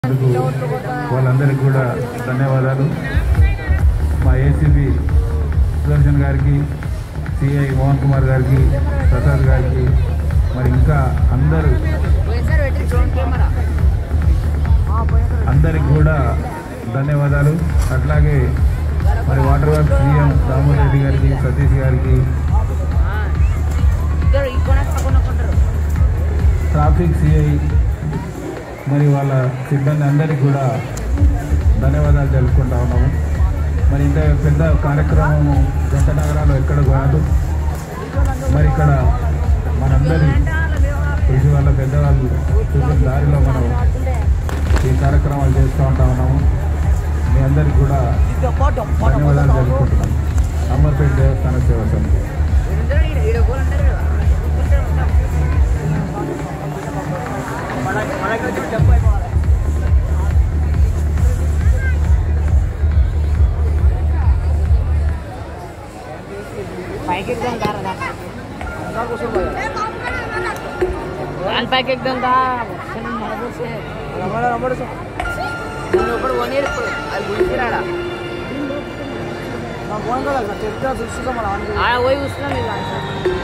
అందుకు వాళ్ళందరికీ కూడా ధన్యవాదాలు మా ఏసీబీ సుదర్శన్ గారికి సిఐ మోహన్ కుమార్ గారికి ప్రసాద్ గారికి మరి ఇంకా అందరూ అందరికి కూడా ధన్యవాదాలు అట్లాగే మరి water work CM Damodar Reddy గారికి సతీష్ గారికి ట్రాఫిక్ సిఐ మరి వాళ్ళ సిబ్బంది అందరికీ కూడా ధన్యవాదాలు తెలుపుకుంటా ఉన్నాము మరి ఇంత పెద్ద కార్యక్రమము జంట నగరాలు ఎక్కడ కాదు మరి ఇక్కడ మనందరి కృషి వాళ్ళ పెద్దవాళ్ళు చూసిన దారిలో మనం ఈ కార్యక్రమాలు చేస్తూ ఉంటా ఉన్నాము మీ అందరికీ కూడా ధన్యవాదాలు తెలుపుకుంటున్నాం అమర్పేట దేవస్థాన సేవ సమితి పైకి ఎగ్దాం దారా దాని పైకి ఎగ్దాం దా నువ్వు ఇప్పుడు పోనీరు ఇప్పుడు అది గుడిసిరాడా ఆడ పోయి కూర్చున్నాం ఇక